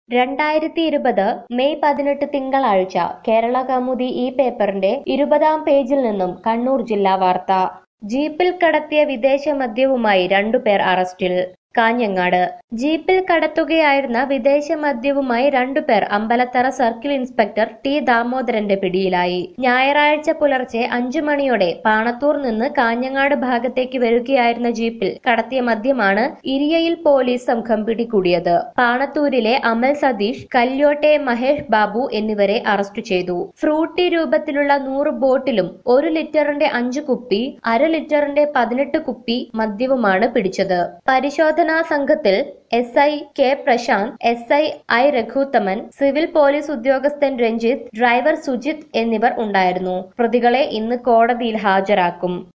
രണ്ടായിരത്തി ഇരുപത് മെയ് പതിനെട്ട് തിങ്കളാഴ്ച കേരള കൗമുദി ഈ പേപ്പറിന്റെ ഇരുപതാം പേജിൽ നിന്നും കണ്ണൂർ ജില്ലാ വാർത്ത ജീപ്പിൽ കടത്തിയ വിദേശ മദ്യവുമായി രണ്ടുപേർ അറസ്റ്റിൽ കാഞ്ഞങ്ങാട് ജീപ്പിൽ കടത്തുകയായിരുന്ന വിദേശ മദ്യവുമായി രണ്ടുപേർ അമ്പലത്തറ സർക്കിൾ ഇൻസ്പെക്ടർ ടി ദാമോദരന്റെ പിടിയിലായി ഞായറാഴ്ച പുലർച്ചെ അഞ്ചു മണിയോടെ പാണത്തൂർ നിന്ന് കാഞ്ഞങ്ങാട് ഭാഗത്തേക്ക് വരികയായിരുന്ന ജീപ്പിൽ കടത്തിയ മദ്യമാണ് ഇരിയയിൽ പോലീസ് സംഘം പിടികൂടിയത് പാണത്തൂരിലെ അമൽ സതീഷ് കല്യോട്ടെ മഹേഷ് ബാബു എന്നിവരെ അറസ്റ്റ് ചെയ്തു ഫ്രൂട്ടി രൂപത്തിലുള്ള നൂറ് ബോട്ടിലും ഒരു ലിറ്ററിന്റെ അഞ്ച് കുപ്പി അര ലിറ്ററിന്റെ പതിനെട്ട് കുപ്പി മദ്യവുമാണ് പിടിച്ചത് പരിശോധനാ സംഘത്തിൽ S I K Prashanth S I I Raghuthaman civil police ഉദ്യോഗസ്ഥൻ രഞ്ജിത്ത് ഡ്രൈവർ സുജിത് എന്നിവർ ഉണ്ടായിരുന്നു പ്രതികളെ ഇന്ന് കോടതിയിൽ ഹാജരാക്കും